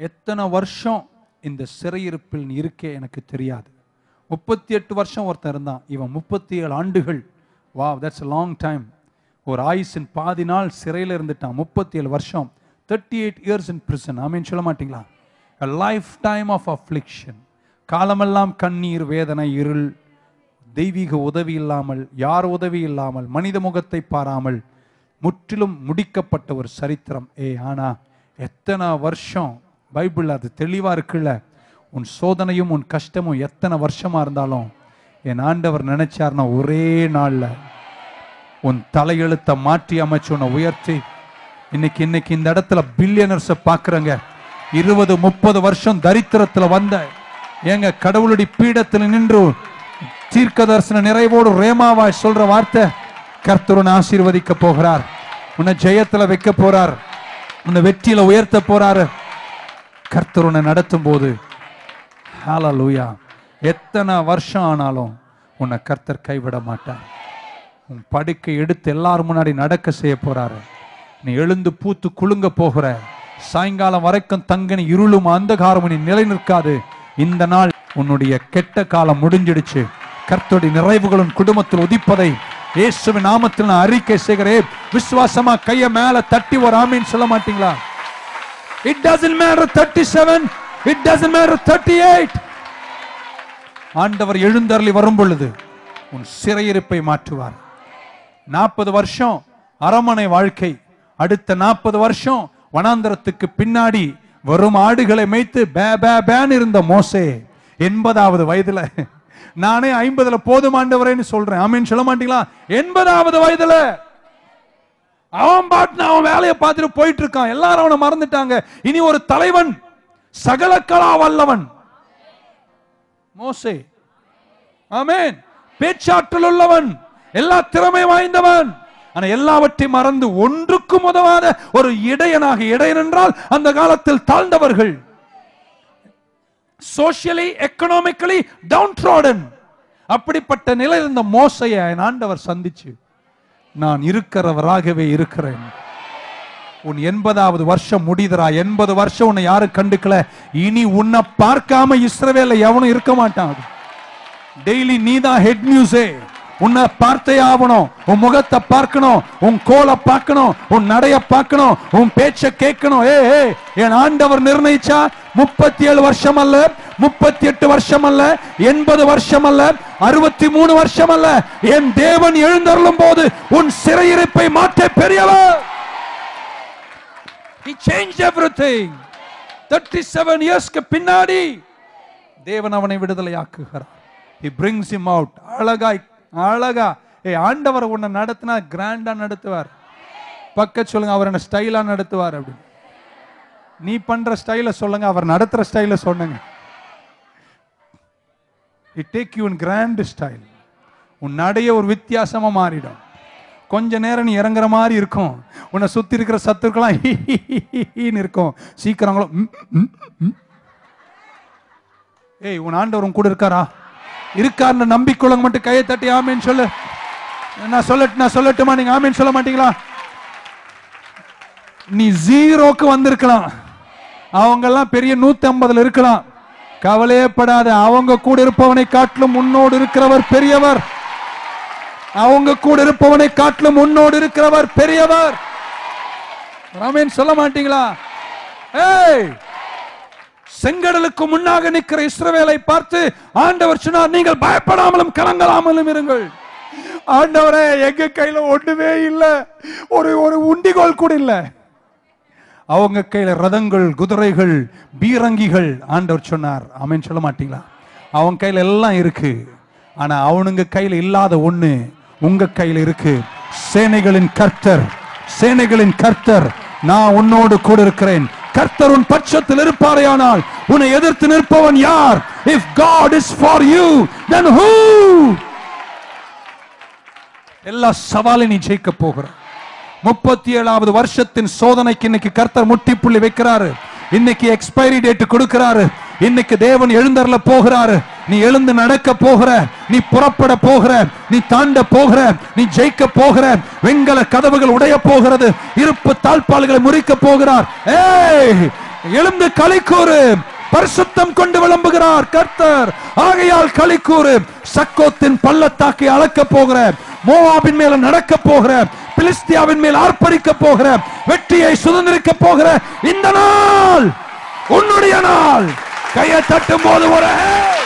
எத்தனை வருஷம் இந்த சிறையிருப்பில் நீ இருக்கே எனக்கு தெரியாது முப்பத்தி எட்டு வருஷம் ஒருத்தன் இருந்தான் இவன் முப்பத்தி ஏழு ஆண்டுகள் வா தட்ஸ் a லாங் டைம் ஒரு ஆயுசின் பாதி நாள் சிறையில் இருந்துட்டான் முப்பத்தி ஏழு வருஷம் thirty eight years in prison ஆமீன் சொல்ல மாட்டீங்களா a lifetime of affliction காலமெல்லாம் கண்ணீர் வேதனை இருள் தெய்வீக உதவி இல்லாமல் யார் உதவி இல்லாமல் மனித முகத்தை பாராமல் முற்றிலும் முடிக்கப்பட்ட ஒரு சரித்திரம் ஏ ஆனா எத்தனை வருஷம் பைபிள் அது தெளிவா இருக்குல்ல உன் சோதனையும் உன் கஷ்டமும் எத்தனை வருஷமா இருந்தாலும் என் ஆண்டவர் நினைச்சார்னா ஒரே நாள்ல உன் தலையெழுத்தை மாற்றி அமைச்சு உன்னை உயர்த்தி இன்னைக்கு இன்னைக்கு இந்த இடத்துல பில்லியனர்ஸை பார்க்குறங்க இருபது முப்பது வருஷம் தரித்திரத்துல வந்த ஏங்க கடவுளுடைய பீடத்தில் நின்று தீர்க்க தரிசன நிறைவோடு ரேமாவாய் சொல்ற வார்த்தை கர்த்தர் உன்னை ஆசீர்வதிக்க போகிறார் உன்னை ஜெயத்துல வைக்க போறார் உன்னை வெற்றியில உயர்த்த போறாரு கர்த்தர் உன்னை நடத்தும் போது ஹalleluya எத்தனை வருஷம் ஆனாலும் உன்னை கர்த்தர் கைவிட மாட்டார் உன் படுக்கை எடுத்து எல்லாரும் முன்னாடி நடக்க செய்ய போறாரு நீ எழுந்து பூத்து குலுங்க போகிற சாயங்காலம் வரைக்கும் தங்கனி இருளும் அந்தகாரமும் நீ நிலை நிற்காது இந்த நாள் உன்னுடைய கெட்ட காலம் முடிஞ்சிடுச்சு கர்த்தருடைய நிறைவுகள் உன் குடும்பத்தில் உதிப்பதை இயேசுவின் நாமத்தில் நான் அறிக்கை செய்கிறேன் விசுவாசமா கைய மேல தட்டி ஒரு ஆமீன் சொல்ல மாட்டீங்களா it doesn't matter 37 it doesn't matter 38 ஆண்டவர் எழுந்தருளி வரும் பொழுது உன் சிறையிருப்பை மாற்றுவார் நாற்பது வருஷம் அரமனை வாழ்க்கை அடுத்த நாற்பது வருஷம் வனாந்தரத்துக்கு பின்னாடி வரும் ஆடுகளை மேய்த்து பே பே பேன்னு இருந்த மோசே எண்பதாவது வயதுல நானே ஐம்பதுல போதுமாண்டவரேன்னு சொல்றேன் ஆமீன் சொல்ல மாட்டீங்களா எண்பதாவது வயதுல அவன் பாட்டு அவன் வேலையை பார்த்துட்டு போயிட்டு இருக்கான் எல்லாரும் அவனை மறந்துட்டாங்க இனி ஒரு தலைவன் சகல கலா வல்லவன் மோசே ஆமென் பேச்சாற்றல் உள்ளவன் எல்லா திறமை வாய்ந்தவன் ஆனா எல்லாவற்றையும் மறந்து ஒன்றுக்கும் உதவாத ஒரு இடையனாக இடையன் என்றால் அந்த காலத்தில் தாழ்ந்தவர்கள் சோசியலி எக்கனாமிக்கலி டவுன் ட்ராடன் அப்படிப்பட்ட நிலை இருந்த மோசையை என் ஆண்டவர் சந்திச்சு நான் இருக்கிறவராகவே இருக்கிறேன் உன் எண்பதாவது வருஷம் முடிதரா எண்பது வருஷம் உன்னை யாரும் கண்டுக்கல இனி உன்னை பார்க்காம இஸ்ரவேல எவனும் இருக்க மாட்டான் டெய்லி நீதான் ஹெட் நியூஸே உன்னை பார்த்தே ஆகணும் உன் முகத்தை பார்க்கணும் உன் கோலை பார்க்கணும் உன் நடைய பார்க்கணும் உன் பேச்ச கேட்கணும் ஏ ஏ என் ஆண்டவர் நிர்ணயிச்சா முப்பத்தி ஏழு வருஷம் அல்ல முப்பத்தி எட்டு வருஷம் அல்ல எண்பது வருஷம் அல்ல அறுபத்தி மூணு வருஷம் அல்ல என் தேவன் எழுந்தருளும் போது உன் சிறையிருப்பை மாற்ற பெரியவர் He changed everything. 37 இயர்ஸ்க்கு பின்னாடி தேவன் அவனை விடுதலையாக்குகிறார் He brings him out அழகாய் அழகா ஏய் ஆண்டவர் உன்னை நடத்தினா கிராண்டா நடத்துவார் பக்க சொல்லுங்க அவர் என்ன ஸ்டைலா நடத்துவார் அப்படி நீ பண்ற ஸ்டைல சொல்லுங்க அவர் நடத்துற ஸ்டைல சொன்னுங்க it take you in grand style உன் நடைய ஒரு வித்தியாசமா மாறிடும் கொஞ்ச நேரம் நீ இறங்குற மாதிரி இருக்கும் உன்னை சுத்தி இருக்கிற சத்துருக்கெல்லாம் ஹி, ஹி, ஹி, ஹி, ஹின்னு இருக்கும் சீக்கிரங்களும் ம், ம், ம். ஏய் உன் ஆண்டவர் உன் கூட இருக்காரா இருக்காருன்னு நம்பிக்கொள்ளுங்க மட்டும் கையை தட்டி ஆமேன்னு சொல்லு நான் சொல்லட்டு நான் சொல்லட்டுமா நீங்க ஆமேன்னு சொல்ல மாட்டீங்களா நீ ஜீரோக்கு வந்திருக்கலாம் அவங்க எல்லாம் பெரிய நூத்தி ஐம்பதுல இருக்கலாம் கவலையே படாத அவங்க கூட இருப்பவனை காட்டிலும் முன்னோடு இருக்கிறவர் பெரியவர் அவங்க கூட இருப்பவனை காட்டிலும் முன்னோடு இருக்கிறவர் பெரியவர் ராமேன் சொல்ல மாட்டீங்களா ஏய் செங்கடலுக்கு முன்னாக நிற்கிற இஸ்ரவேலை பார்த்து ஆண்டவர் சொன்னார் நீங்கள் பயப்படாமலும் கலங்கலாமலும் இருங்கள் ஆண்டவரே எங்க கையில ஒண்ணுமே இல்ல ஒரு ஒரு உண்டிகோல் கூட இல்ல அவங்க கையில ரதங்கள் குதிரைகள் பீரங்கிகள் ஆண்டவர் சொன்னார் ஆமென் சொல்ல மாட்டீங்களா அவன் கையில எல்லாம் இருக்கு ஆனா அவனுங்க கையில இல்லாத ஒண்ணு உங்க கையில இருக்கு சேனைகளின் கர்த்தர் சேனைகளின் கர்த்தர் நான் உன்னோடு கூட இருக்கிறேன் கர்த்தர் உன் பட்சத்தில் இருப்பாரேயானால் உன்னை எதிர்த்து நிற்பவன் யார் if God is for you then who எல்லா சவாலை நீ ஜெயிக்க போகிற முப்பத்தி ஏழாவது வருஷத்தின் சோதனைக்கு இன்னைக்கு கர்த்தர் முட்டிப்புள்ளி வைக்கிறாரு இன்னைக்கு எக்ஸ்பைரி டேட் கொடுக்கிறாரு இன்னைக்கு தேவன் எழுந்தர்ல போகிறாரு நீ எழுந்து நடக்க போகிற நீ புறப்பட போகிற நீ தாண்ட போகிற நீ ஜெயிக்க போகிற வெண்கல கதவுகள் உடைய போகிறது இருப்பு தாழ்பால்களை முறிக்க போகிறார் ஏய் எழுந்து களி கூறு பரிசுத்தம் கொண்டு விளம்புகிறார் கர்த்தர் ஆகையால் களி கூறு சக்கோத்தின் பள்ளத்தாக்கை அளக்க போகிற மோவாபின் மேல நடக்க போகிற பிலிஸ்தியாவின் மேல் ஆர்ப்பரிக்க போகிற வெற்றியை சுதந்திரிக்க போகிற இந்த நாள் உன்னுடைய நாள் கையை தட்டும் போது ஒரு "Hey!"